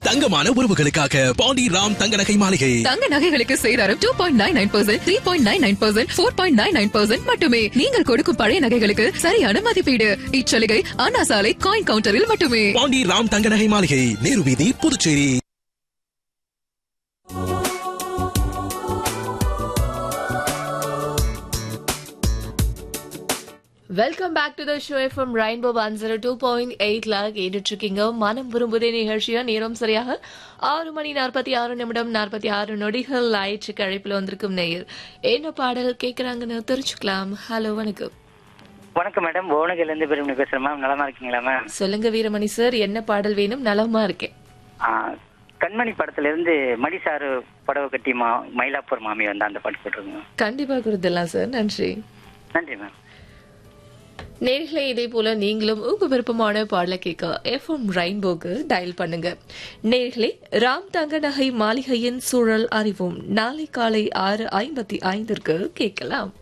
தங்கமான உறவுகளுக்காக பாண்டி ராம் தங்க நகை மாளிகை தங்க நகைகளுக்கு சேதாரம் two point nine nine percent three point nine nine percent four point nine nine percent மட்டுமே நீங்கள் கொடுக்கும் பழைய நகைகளுக்கு சரியான மதிப்பீடு இச்சலுகை அண்ணா சாலை காயின் கவுண்டரில் மட்டுமே பாண்டி ராம் தங்க நகை மாளிகை நேரு வீதி Puducherry welcome back to the show FM rainbow one zero two point எயிட்ல கேட்டுட்டு இருக்கீங்க மனம் விரும்புதே நிகழ்ச்சியா நேரம் சரியாக ஆறு மணி நாற்பத்தி ஆறு நிமிடம் நாற்பத்தி ஆறு நொடிகள் ஆயிடுச்சு கழைப்புல வந்திருக்கும் நேயர் என்ன பாடல் கேக்குறாங்கன்னு தெரிஞ்சுக்கலாம் ஹலோ வணக்கம் வணக்கம் மேடம் புவனகிரில இருந்து பெருமணி பேசுறேன் மேம் நலமா இருக்கீங்களா மேம் சொல்லுங்க வீரமணி சார் என்ன பாடல் வேணும் நலமா இருக்கேன் ஆ, கண்மணி படத்துல இருந்து மடிசாரு புடவை கட்டி மா மயிலாப்பூர் மாமி வந்து அந்த பாட்டு போட்டுருங்க கண்டிப்பா கொடுத்துடலாம் சார் நன்றி நன்றி மேம் நேர்களே இதே போல நீங்களும் உங்க விருப்பமான பாடல கேட்க எஃப்எம் ரெயின்போக்கு டயல் பண்ணுங்க நேர்களே ராம் தங்க நகை மாளிகையின் சூழல் அறிவோம் நாளை காலை ஆறு ஐம்பத்தி ஐந்திற்கு கேட்கலாம்